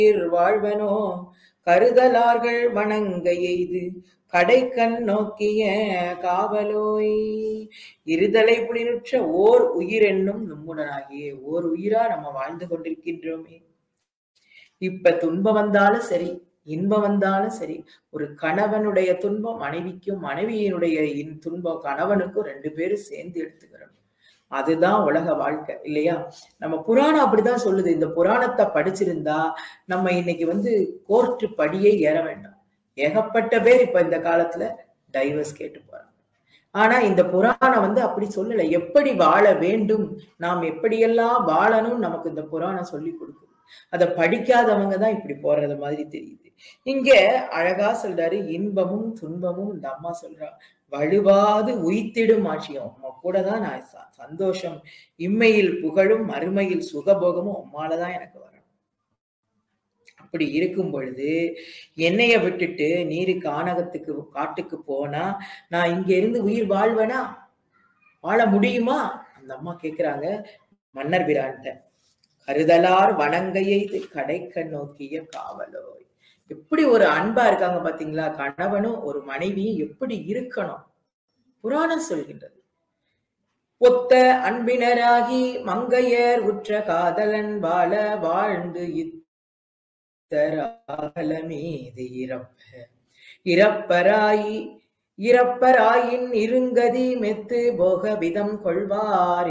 உயிர் வாழ்வனோ கருதலார்கள் வணங்க எய்து கடைக்கண் நோக்கிய காவலோய் இருதலை புலினுற்ற ஓர் உயிர் என்னும் நம்முடனாகிய ஓர் உயிரா நம்ம வாழ்ந்து கொண்டிருக்கின்றோமே இப்ப துன்பம் வந்தாலும் சரி இன்பம் வந்தாலும் சரி ஒரு கணவனுடைய துன்பம் மனைவிக்கும் மனைவியினுடைய இன் துன்பம் கணவனுக்கும் ரெண்டு பேரும் சேர்ந்து எடுத்துக்கிறோம் அதுதான் உலக வாழ்க்கை இல்லையா நம்ம புராணம் அப்படிதான் சொல்லுது இந்த புராணத்தை படிச்சிருந்தா நம்ம இன்னைக்கு வந்து கோர்ட்டு படியே ஏற வேண்டாம் ஏகப்பட்ட பேர் இப்ப இந்த காலத்துல டைவர்ஸ் கேட்டு போறாங்க ஆனா இந்த புராணம் வந்து அப்படி சொல்லல எப்படி வாழ வேண்டும் நாம் எப்படியெல்லாம் வாழணும் நமக்கு இந்த புராணம் சொல்லி கொடுக்குது அதை படிக்காதவங்க தான் இப்படி போறது மாதிரி தெரியுது இங்க அழகா சொல்றாரு இன்பமும் துன்பமும் இந்த அம்மா சொல்றா வலுவாது உய்த்திடும் ஆட்சியம் உம்மா கூட தான் நான் ச- சந்தோஷம் இம்மையில் புகழும் மறுமையில் சுகபோகமும் உம்மாலதான் எனக்கு வரணும் அப்படி இருக்கும் பொழுது என்னைய விட்டுட்டு நீரு கானகத்துக்கு காட்டுக்கு போனா நான் இங்க இருந்து உயிர் வாழ்வேனா வாழ முடியுமா அந்த அம்மா கேக்குறாங்க மன்னர் பிரான்ட்ட கருதலார் வணங்கையெய்து கடைக்கண் நோக்கிய காவலோய் எப்படி ஒரு அன்பா இருக்காங்க பாத்தீங்களா கணவனும் ஒரு மனைவியும் எப்படி இருக்கணும் புராணம் சொல்கின்றது ஒத்த அன்பினராகி மங்கையர் உற்ற காதலன் வாழ வாழ்ந்து இத்தராகலமீது இறப்ப இறப்பராயி இறப்பராயின் இருங்கதி மெத்து போக விதம் கொள்வார்